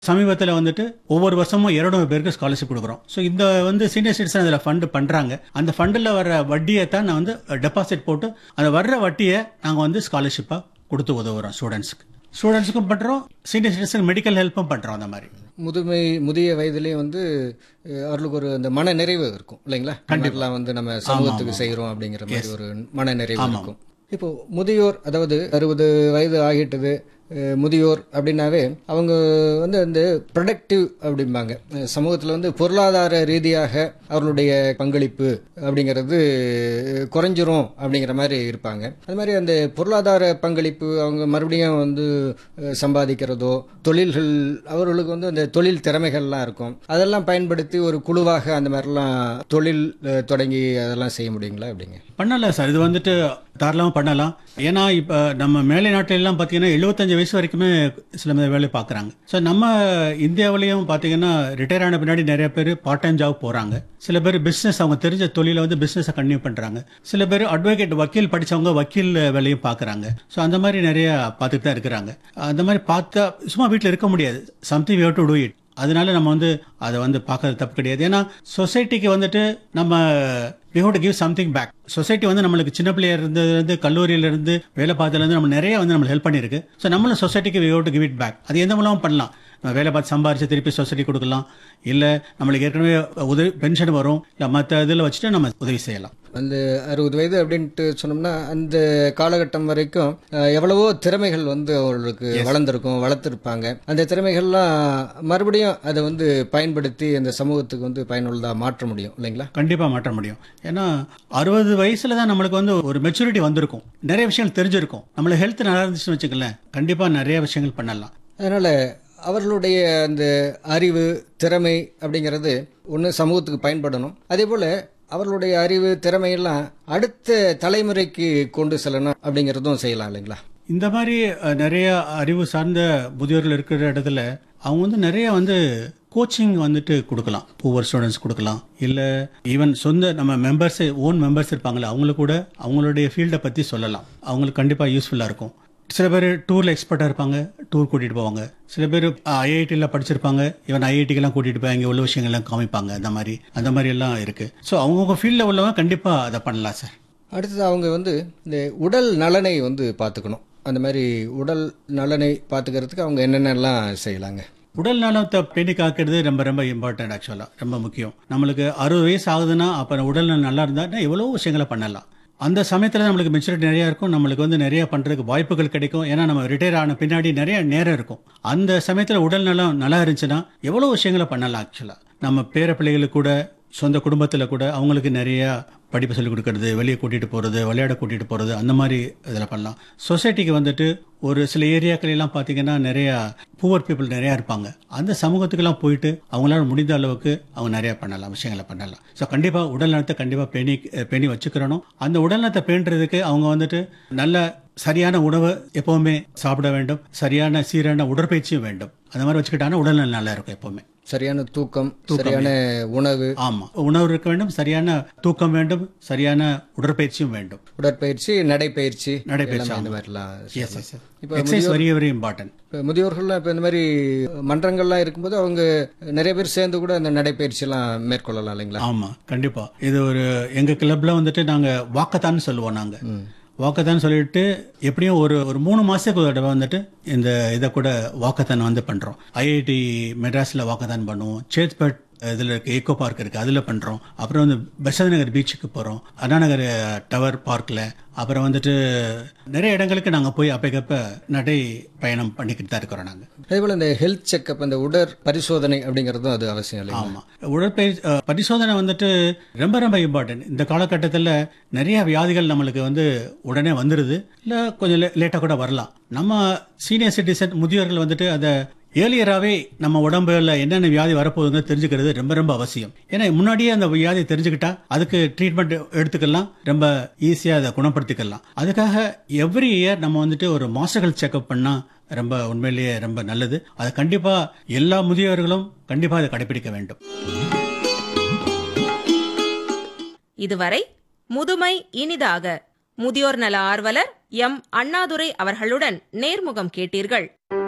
சமீபத்தில் வந்துட்டு ஒவ்வொரு வருஷமும் இருநூறு பேருக்கு ஸ்காலர்ஷிப் கொடுக்குறோம் ஸோ இந்த வந்து சீனியர் சிட்டிசன் அதில் ஃபண்டு பண்ணுறாங்க அந்த ஃபண்டில் வர வட்டியை தான் நான் வந்து டெபாசிட் போட்டு அந்த வர்ற வட்டியை நாங்கள் வந்து ஸ்காலர்ஷிப்பாக கொடுத்து உதவுறோம் ஸ்டூடெண்ட்ஸ்க்கு ஸ்டூடெண்ட்ஸுக்கும் பண்ணுறோம் சீனியர் சிட்டிசன் மெடிக்கல் ஹெல்ப்பும் பண்ணுறோம் அந்த மாதிரி முதுமை முதிய வயதிலே வந்து அஹ், அவர்களுக்கு ஒரு அந்த மன நிறைவு இருக்கும் இல்லைங்களா கண்டிப்பாக வந்து நம்ம சமூகத்துக்கு செய்கிறோம் அப்படிங்கிற மாதிரி ஒரு மன நிறைவு இருக்கும் இப்போ முதியோர் அதாவது அறுபது வயது ஆகிட்டது அஹ், முதியோர் அப்படின்னாவே அவங்க வந்து அந்த ப்ரொடக்டிவ் அப்படிம்பாங்க அஹ், சமூகத்தில் வந்து பொருளாதார ரீதியாக அவர்களுடைய பங்களிப்பு அப்படிங்கிறது அஹ், குறைஞ்சிரும் அப்படிங்கிற மாதிரி இருப்பாங்க அது மாதிரி அந்த பொருளாதார பங்களிப்பு அவங்க மறுபடியும் வந்து அஹ், சம்பாதிக்கிறதோ தொழில்கள் அவர்களுக்கு வந்து அந்த தொழில் திறமைகள்லாம் இருக்கும் அதெல்லாம் பயன்படுத்தி ஒரு குழுவாக அந்த மாதிரிலாம் தொழில் அஹ், தொடங்கி அதெல்லாம் செய்ய முடியுங்களா அப்படிங்க பண்ணலாம் சார் இது வந்துட்டு தாராளமாக பண்ணலாம் ஏன்னா இப்போ நம்ம மேலை நாட்டிலெல்லாம் பார்த்தீங்கன்னா எழுபத்தஞ்சு வயசு வரைக்குமே சில பேர் வேலை பார்க்குறாங்க ஸோ நம்ம இந்தியாவிலையும் பார்த்தீங்கன்னா ரிட்டையர் ஆன பின்னாடி நிறைய பேர் பார்ட் டைம் ஜாப் போகிறாங்க சில பேர் பிஸ்னஸ் அவங்க தெரிஞ்ச தொழிலை வந்து பிஸ்னஸை கண்டினியூ பண்ணுறாங்க சில பேர் அட்வொகேட் வக்கீல் படித்தவங்க வக்கீல் வேலையும் பார்க்குறாங்க ஸோ அந்த மாதிரி நிறைய பார்த்துட்டு தான் இருக்கிறாங்க அந்த மாதிரி பார்த்தா சும்மா வீட்டில் இருக்க முடியாது something you to do it அதனால நம்ம வந்து அதை வந்து பார்க்கறது தப்பு கிடையாது ஏன்னா சொசைட்டிக்கு வந்துட்டு நம்ம we ought give something back society வந்து நம்மளுக்கு சின்ன பிள்ளையா இருந்ததுலேருந்து கல்லூரியில இருந்து வேலை பார்த்ததுலேருந்து நம்ம நிறைய வந்து நம்மளுக்கு ஹெல்ப் பண்ணியிருக்கு ஸோ நம்மளும் சொசைட்டிக்கு we ought give it back அது எந்த மூலமும் பண்ணலாம் நம்ம வேலை பார்த்து சம்பாரிச்சு திருப்பி சொசைட்டி கொடுக்கலாம் இல்லை நம்மளுக்கு ஏற்கனவே உதவி பென்ஷன் வரும் இல்லை மற்ற இதில் வச்சுட்டு நம்ம உதவி செய்யலாம் அந்த அறுபது வயது அப்படின்ட்டு சொன்னோம்னா அந்த காலகட்டம் வரைக்கும் அஹ், எவ்வளவோ திறமைகள் வந்து அவர்களுக்கு வளர்ந்துருக்கும் வளர்த்துருப்பாங்க அந்த திறமைகள்லாம் மறுபடியும் அதை வந்து பயன்படுத்தி அந்த சமூகத்துக்கு வந்து பயனுள்ளதாக மாற்ற முடியும் இல்லைங்களா கண்டிப்பா மாற்ற முடியும் ஏன்னா அறுபது வயசுல தான் நம்மளுக்கு வந்து ஒரு மெச்சூரிட்டி வந்திருக்கும் நிறைய விஷயங்கள் தெரிஞ்சிருக்கும் நம்மளுக்கு ஹெல்த் நல்லா இருந்துச்சுன்னு வச்சுக்கலேன் கண்டிப்பா நிறைய விஷயங்கள் பண்ணலாம் அதனால அவர்களுடைய அந்த அறிவு திறமை அப்படிங்கிறது ஒன்று சமூகத்துக்கு பயன்படணும் அதே போல அவர்களுடைய அறிவு திறமையெல்லாம் அடுத்த தலைமுறைக்கு கொண்டு செல்லணும் அப்படிங்கிறதும் செய்யலாம் இல்லைங்களா இந்த மாதிரி அஹ், நிறைய அறிவு சார்ந்த முதியோர்கள் இருக்கிற இடத்துல அவங்க வந்து நிறைய வந்து கோச்சிங் வந்துட்டு கொடுக்கலாம் ஒவ்வொரு ஸ்டூடெண்ட்ஸ் கொடுக்கலாம் இல்லை ஈவன் சொந்த நம்ம மெம்பர்ஸ் ஓன் மெம்பர்ஸ் இருப்பாங்களே அவங்களுக்கு கூட அவங்களுடைய ஃபீல்டை பற்றி சொல்லலாம் அவங்களுக்கு கண்டிப்பாக யூஸ்ஃபுல்லாக இருக்கும் சில பேர் டூரில் எக்ஸ்பர்ட்டாக இருப்பாங்க டூர் கூட்டிகிட்டு போவாங்க சில பேர் ஐஐடியில் படிச்சிருப்பாங்க ஈவன் ஐஐடிக்கெல்லாம் கூட்டிகிட்டு போய் அங்கே உள்ள விஷயங்கள்லாம் காமிப்பாங்க அந்த மாதிரி அந்த மாதிரி எல்லாம் இருக்குது ஸோ அவங்கவுங்க ஃபீல்டில் உள்ளவங்க கண்டிப்பாக அதை பண்ணலாம் சார் அடுத்தது அவங்க வந்து இந்த உடல் நலனை வந்து பார்த்துக்கணும் அந்த மாதிரி உடல் நலனை பார்த்துக்கிறதுக்கு அவங்க என்னென்னலாம் செய்யலாங்க உடல் நலத்தை பேணி காக்கிறது ரொம்ப ரொம்ப இம்பார்ட்டன்ட் ஆக்சுவலாக ரொம்ப முக்கியம் நம்மளுக்கு அறுபது வயசு ஆகுதுன்னா அப்போ உடல் நலம் நல்லா இருந்தால் எவ்வளோ விஷயங்களை பண்ணலாம் அந்த சமயத்தில் நம்மளுக்கு மெச்சூரிட்டி நிறையா இருக்கும் நம்மளுக்கு வந்து நிறைய பண்ணுறதுக்கு வாய்ப்புகள் கிடைக்கும் ஏன்னா நம்ம ரிட்டையர் ஆன பின்னாடி நிறைய நேரம் இருக்கும் அந்த சமயத்தில் உடல் நலம் நல்லா இருந்துச்சுன்னா எவ்வளோ விஷயங்களை பண்ணலாம் ஆக்சுவலாக நம்ம பேர பிள்ளைகளுக்கு கூட சொந்த குடும்பத்தில் கூட அவங்களுக்கு நிறைய படிப்பு சொல்லிக் கொடுக்கறது வெளியே கூட்டிகிட்டு போகிறது விளையாட கூட்டிகிட்டு போகிறது அந்த மாதிரி இதில் பண்ணலாம் சொசைட்டிக்கு வந்துட்டு ஒரு சில ஏரியாக்கள் எல்லாம் பார்த்தீங்கன்னா நிறையா புவர் பீப்புள் நிறையா இருப்பாங்க அந்த சமூகத்துக்கெல்லாம் போயிட்டு அவங்களால முடிந்த அளவுக்கு அவங்க நிறையா பண்ணலாம் விஷயங்களை பண்ணலாம் ஸோ கண்டிப்பாக உடல் நலத்தை கண்டிப்பாக பேணி பேணி வச்சுக்கிறணும் அந்த உடல் நலத்தை பேணுறதுக்கு அவங்க வந்துட்டு நல்ல சரியான உணவு எப்பவுமே சாப்பிட வேண்டும் சரியான சீரான உடற்பயிற்சியும் வேண்டும் அந்த மாதிரி வச்சுக்கிட்டாங்கன்னா உடல்நலம் நல்லா இருக்கும் எப்பவுமே சரியான தூக்கம் சரியான உணவு ஆமா உணவு இருக்க வேண்டும் சரியான தூக்கம் வேண்டும் சரியான உடற்பயிற்சியும் வேண்டும் உடற்பயிற்சி நடைப்பயிற்சி நடைப்பயிற்சி, எல்லாமே இந்த ஆமா. மாதிரிலாம் எஸ் எஸ் இப்போ எக்ஸசைஸ் வெரி வெரி இம்பார்ட்டன்ட் இப்போ முதியோர்கள்லாம் இப்போ இந்த மாதிரி மன்றங்கள்லாம் இருக்கும்போது அவங்க நிறைய பேர் சேர்ந்து கூட அந்த நடைப்பயிற்சியெல்லாம் மேற்கொள்ளலாம் இல்லைங்களா ஆமா கண்டிப்பா இது ஒரு எங்க கிளப்ல வந்துட்டு நாங்க வாக்கத்தான் சொல்லுவோம் நாங்க வாக்கத்தான் சொல்லிட்டு எப்படியும் ஒரு ஒரு மூணு மாசத்துக்கு ஒரு தடவை வந்துட்டு இந்த இதை கூட வாக்கத்தான் வந்து பண்றோம் ஐஐடி மெட்ராஸ்ல வாக்கத்தான் பண்ணுவோம் சேத்பட் இதில் இருக்கு ஈகோ பார்க் இருக்கு அதில் பண்ணுறோம் அப்புறம் வந்து பெசத் நகர் பீச்சுக்கு போகிறோம் அண்ணா நகர் டவர் பார்க்கில் அப்புறம் வந்துட்டு நிறைய இடங்களுக்கு நாங்கள் போய் அப்பக்கப்ப நடை பயணம் பண்ணிக்கிட்டு தான் இருக்கிறோம் நாங்கள் அதே போல் இந்த ஹெல்த் செக்கப் அந்த உடற் பரிசோதனை அப்படிங்கிறதும் அது அவசியம் இல்லைங்களா ஆமா உடற்பயிற்சி அஹ், பரிசோதனை வந்துட்டு ரொம்ப ரொம்ப இம்பார்ட்டன்ட் இந்த காலகட்டத்தில் நிறைய வியாதிகள் நம்மளுக்கு வந்து உடனே வந்துடுது இல்லை கொஞ்சம் லேட்டாக கூட வரலாம் நம்ம சீனியர் சிட்டிசன் முதியோர்கள் வந்துட்டு அதை ஏர்லியராகவே நம்ம உடம்புல என்னென்ன வியாதி வரப்போகுதுன்னு தெரிஞ்சுக்கிறது ரொம்ப ரொம்ப அவசியம் ஏன்னா முன்னாடியே அந்த வியாதியை தெரிஞ்சுக்கிட்டா அதுக்கு ட்ரீட்மெண்ட் எடுத்துக்கலாம் ரொம்ப ஈஸியாக அதை குணப்படுத்திக்கலாம் அதுக்காக எவ்ரி இயர் நம்ம வந்துட்டு ஒரு மாஸ்டர்கள் செக்அப் பண்ணால் ரொம்ப உண்மையிலேயே ரொம்ப நல்லது அதை கண்டிப்பாக எல்லா முதியோர்களும் கண்டிப்பாக அதை கடைபிடிக்க வேண்டும் இதுவரை முதுமை இனிதாக முதியோர் நல ஆர்வலர் எம் அண்ணாதுரை அவர்களுடன் நேர்முகம் கேட்டீர்கள்